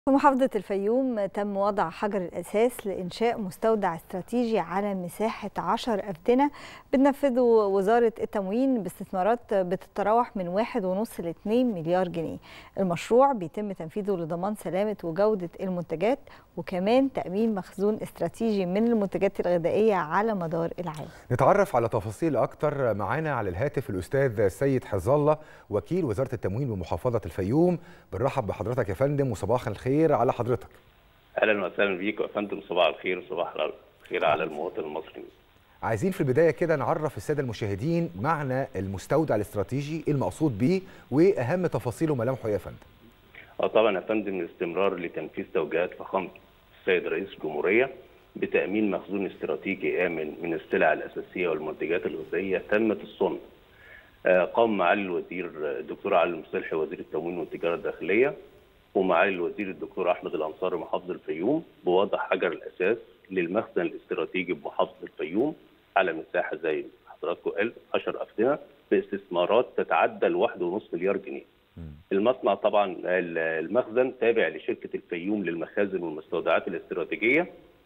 في محافظة الفيوم تم وضع حجر الأساس لإنشاء مستودع استراتيجي على مساحة 10 أفدنة بتنفذه وزارة التموين باستثمارات بتتراوح من 1.5 ل 2 مليار جنيه المشروع بيتم تنفيذه لضمان سلامة وجودة المنتجات وكمان تأمين مخزون استراتيجي من المنتجات الغذائية على مدار العام نتعرف على تفاصيل أكتر معانا على الهاتف الأستاذ سيد حزالة وكيل وزارة التموين بمحافظة الفيوم بنرحب بحضرتك يا فندم وصباح الخير على حضرتك اهلا وسهلا بيك يا فندم صباح الخير وصباح الخير على المواطن المصري عايزين في البداية كده نعرف السادة المشاهدين معنى المستودع الاستراتيجي إيه المقصود به وأهم تفاصيله وملامحه يا فندم اه طبعا يا فندم استمرار لتنفيذ توجيهات فخامه السيد رئيس الجمهوريه بتامين مخزون استراتيجي امن من السلع الاساسيه والمنتجات الغذائيه تمت الصنع. آه قام معالي الوزير الدكتور علي المصلحي وزير التموين والتجاره الداخليه ومعالي الوزير الدكتور احمد الانصاري محافظ الفيوم بوضع حجر الاساس للمخزن الاستراتيجي بمحافظه الفيوم على مساحه زي حضراتكم قلت 10 افدنه باستثمارات تتعدى ال 1.5 مليار جنيه. المصنع طبعا المخزن تابع لشركه الفيوم للمخازن والمستودعات الاستراتيجيه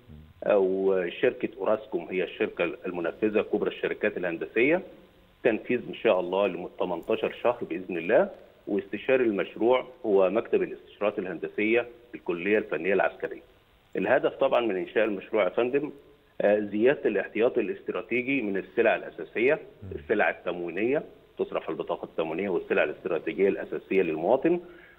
وشركه اوراسكوم هي الشركه المنفذه كبرى الشركات الهندسيه تنفيذ ان شاء الله ل 18 شهر باذن الله واستشاري المشروع هو مكتب الاستشارات الهندسيه في الكليه الفنيه العسكريه. الهدف طبعا من انشاء المشروع يا فندم زياده الاحتياطي الاستراتيجي من السلع الاساسيه، السلع التموينيه تصرف البطاقه التموينيه والسلع الاستراتيجيه الاساسيه للمواطن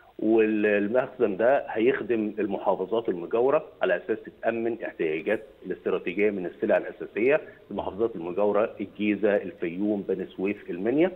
والمخزن ده هيخدم المحافظات المجاوره على اساس تتامن احتياجات الاستراتيجيه من السلع الاساسيه المحافظات المجاوره الجيزه، الفيوم، بني سويف، المنيا.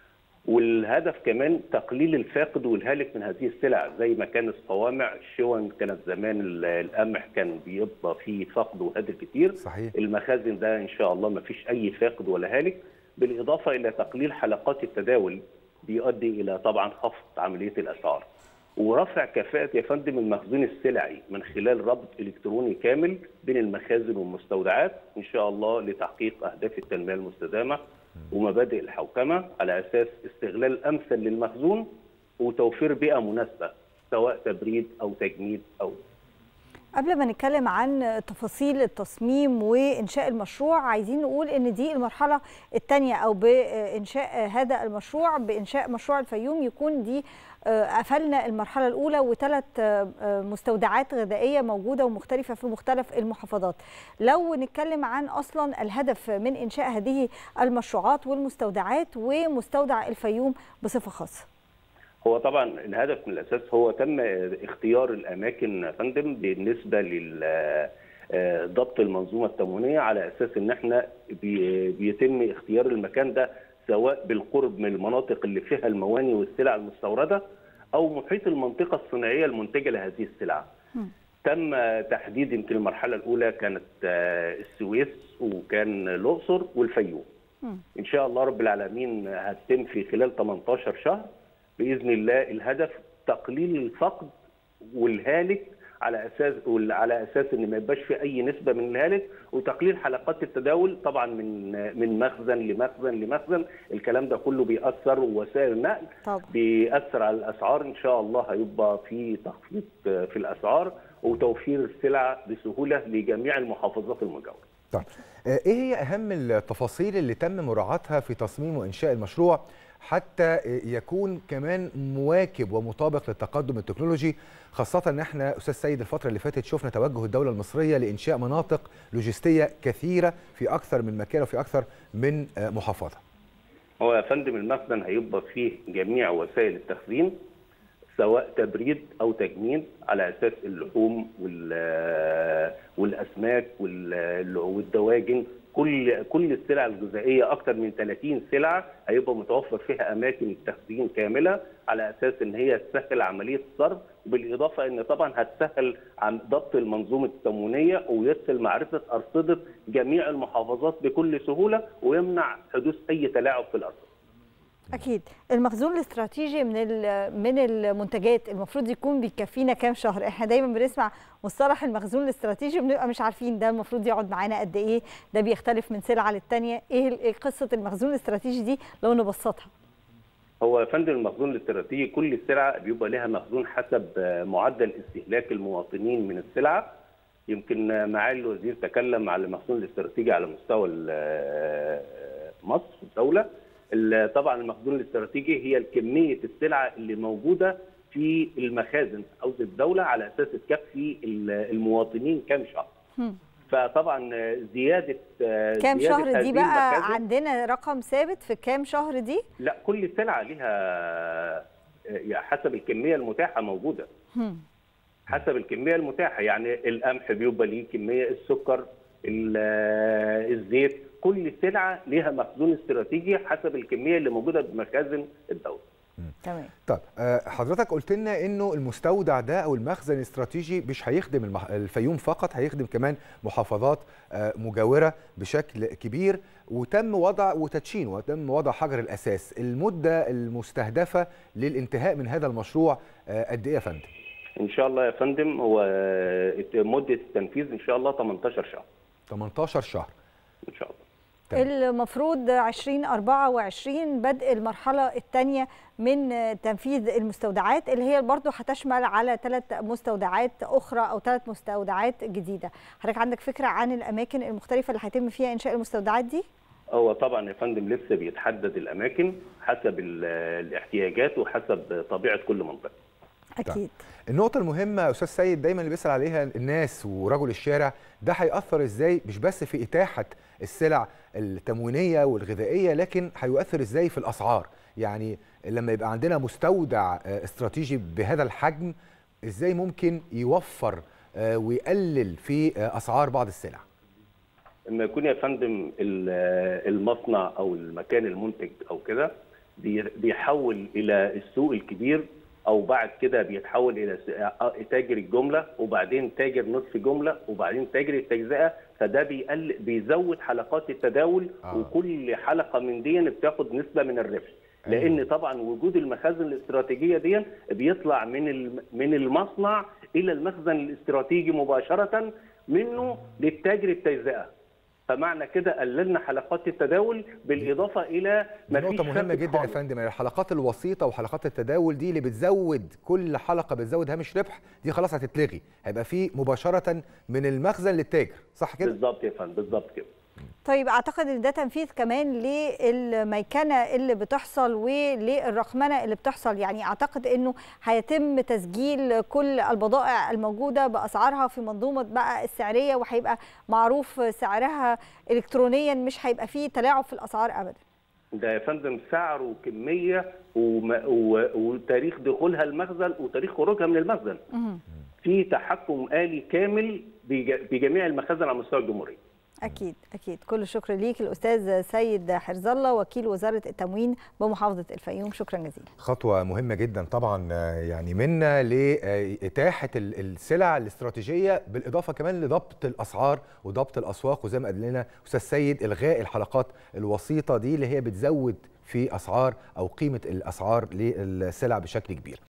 والهدف كمان تقليل الفاقد والهالك من هذه السلع زي ما كان الصوامع الشون كانت زمان القمح كان بيبقى فيه فقد وهدر كتير صحيح. المخازن ده ان شاء الله ما فيش اي فاقد ولا هالك بالاضافه الى تقليل حلقات التداول بيؤدي الى طبعا خفض عمليه الاسعار ورفع كفاءه يا فندم المخزون السلعي من خلال ربط الكتروني كامل بين المخازن والمستودعات ان شاء الله لتحقيق اهداف التنميه المستدامه ومبادئ الحوكمه على اساس استغلال امثل للمخزون وتوفير بيئه مناسبه سواء تبريد او تجميد او قبل ما نتكلم عن تفاصيل التصميم وانشاء المشروع عايزين نقول ان دي المرحله الثانيه او بانشاء هذا المشروع بانشاء مشروع الفيوم يكون دي قفلنا المرحله الاولى وثلاث مستودعات غذائيه موجوده ومختلفه في مختلف المحافظات لو نتكلم عن اصلا الهدف من انشاء هذه المشروعات والمستودعات ومستودع الفيوم بصفه خاصه هو طبعا الهدف من الاساس هو تم اختيار الاماكن يا فندم بالنسبه لل ضبط المنظومه التموينيه على اساس ان احنا بيتم اختيار المكان ده سواء بالقرب من المناطق اللي فيها المواني والسلع المستورده او محيط المنطقه الصناعيه المنتجه لهذه السلع. م. تم تحديد يمكن المرحله الاولى كانت السويس وكان الاقصر والفيوم. م. ان شاء الله رب العالمين هتتم في خلال 18 شهر باذن الله الهدف تقليل الفقد والهالك على اساس على اساس ان ما يبقاش في اي نسبه من الهالك وتقليل حلقات التداول طبعا من من مخزن لمخزن لمخزن الكلام ده كله بيأثر ووسائل النقل طبعا. بيأثر على الاسعار ان شاء الله هيبقى في تخفيض في الاسعار وتوفير السلع بسهوله لجميع المحافظات المجاوره. طيب ايه هي اهم التفاصيل اللي تم مراعاتها في تصميم وانشاء المشروع حتى يكون كمان مواكب ومطابق للتقدم التكنولوجي خاصة ان احنا استاذ سيد الفترة اللي فاتت شفنا توجه الدولة المصرية لانشاء مناطق لوجستية كثيرة في اكثر من مكان وفي اكثر من محافظة. هو يا فندم المخزن هيبقى فيه جميع وسائل التخزين سواء تبريد او تجميد على اساس اللحوم والاسماك والدواجن كل كل السلع الغذائيه اكثر من 30 سلعه هيبقى متوفر فيها اماكن تخزين كامله على اساس ان هي تسهل عمليه الصرف وبالاضافه ان طبعا هتسهل عن ضبط المنظومه التموينيه ويسهل معرفه ارصده جميع المحافظات بكل سهوله ويمنع حدوث اي تلاعب في الارصده. اكيد المخزون الاستراتيجي من من المنتجات المفروض يكون بيكفينا كام شهر احنا دايما بنسمع مصطلح المخزون الاستراتيجي وبنبقى مش عارفين ده المفروض يقعد معانا قد ايه ده بيختلف من سلعه للتانيه ايه قصه المخزون الاستراتيجي دي لو نبسطها هو يا فندم المخزون الاستراتيجي كل سلعه بيبقى لها مخزون حسب معدل استهلاك المواطنين من السلعه يمكن معالي الوزير تكلم على المخزون الاستراتيجي على مستوى مصر الدوله طبعا المخزون الاستراتيجي هي كميه السلعه اللي موجوده في المخازن او الدوله على اساس تكفي المواطنين كام شهر. فطبعا زياده كام شهر دي بقى عندنا رقم ثابت في كام شهر دي؟ لا كل سلعه ليها حسب الكميه المتاحه موجوده. هم. حسب الكميه المتاحه يعني القمح بيبقى ليه كميه السكر الزيت كل سلعه ليها مخزون استراتيجي حسب الكميه اللي موجوده بمخازن الدوله. تمام طب حضرتك قلت لنا انه المستودع ده او المخزن الاستراتيجي مش هيخدم الفيوم فقط هيخدم كمان محافظات مجاوره بشكل كبير وتم وضع وتدشين وتم وضع حجر الاساس المده المستهدفه للانتهاء من هذا المشروع قد ايه يا فندم ان شاء الله يا فندم هو مده التنفيذ ان شاء الله 18 شهر 18 شهر ان شاء الله المفروض 2024 بدء المرحلة الثانية من تنفيذ المستودعات اللي هي برضه هتشمل على ثلاث مستودعات أخرى أو ثلاث مستودعات جديدة حضرتك عندك فكرة عن الأماكن المختلفة اللي هيتم فيها إنشاء المستودعات دي؟ هو طبعا يا فندم لسه بيتحدد الأماكن حسب الاحتياجات وحسب طبيعة كل منطقة اكيد النقطة المهمة يا أستاذ سيد دايما اللي بيسأل عليها الناس ورجل الشارع ده هيأثر إزاي مش بس في إتاحة السلع التموينية والغذائية لكن هيؤثر إزاي في الأسعار يعني لما يبقى عندنا مستودع استراتيجي بهذا الحجم إزاي ممكن يوفر ويقلل في أسعار بعض السلع لما يكون يا فندم المصنع أو المكان المنتج أو كده بيحول إلى السوق الكبير او بعد كده بيتحول الى تاجر الجمله وبعدين تاجر نصف جمله وبعدين تاجر التجزئه فده بيقل بيزود حلقات التداول آه. وكل حلقه من دي بتاخد نسبه من الربح لان طبعا وجود المخازن الاستراتيجيه دي بيطلع من من المصنع الى المخزن الاستراتيجي مباشره منه للتاجر التجزئه فمعنى كده قللنا حلقات التداول بالاضافه الى ما نقطه مهمه جدا يا فندم الحلقات الوسيطه وحلقات التداول دي اللي بتزود كل حلقه بتزود هامش ربح دي خلاص هتتلغي هيبقى في مباشره من المخزن للتاجر صح كده بالظبط يا فندم بالظبط كده طيب اعتقد ان ده تنفيذ كمان للميكنه اللي بتحصل وللرقمنه اللي بتحصل يعني اعتقد انه هيتم تسجيل كل البضائع الموجوده باسعارها في منظومه بقى السعريه وهيبقى معروف سعرها الكترونيا مش هيبقى فيه تلاعب في الاسعار ابدا ده يا فندم سعر وكميه وم... و... وتاريخ دخولها المخزن وتاريخ خروجها من المخزن في تحكم آلي كامل بج... بجميع المخازن على مستوى الجمهوريه اكيد اكيد كل الشكر ليك الاستاذ سيد حرز الله وكيل وزاره التموين بمحافظه الفيوم شكرا جزيلا خطوه مهمه جدا طبعا يعني منا لاتاحه السلع الاستراتيجيه بالاضافه كمان لضبط الاسعار وضبط الاسواق وزي ما قال لنا استاذ سيد الغاء الحلقات الوسيطه دي اللي هي بتزود في اسعار او قيمه الاسعار للسلع بشكل كبير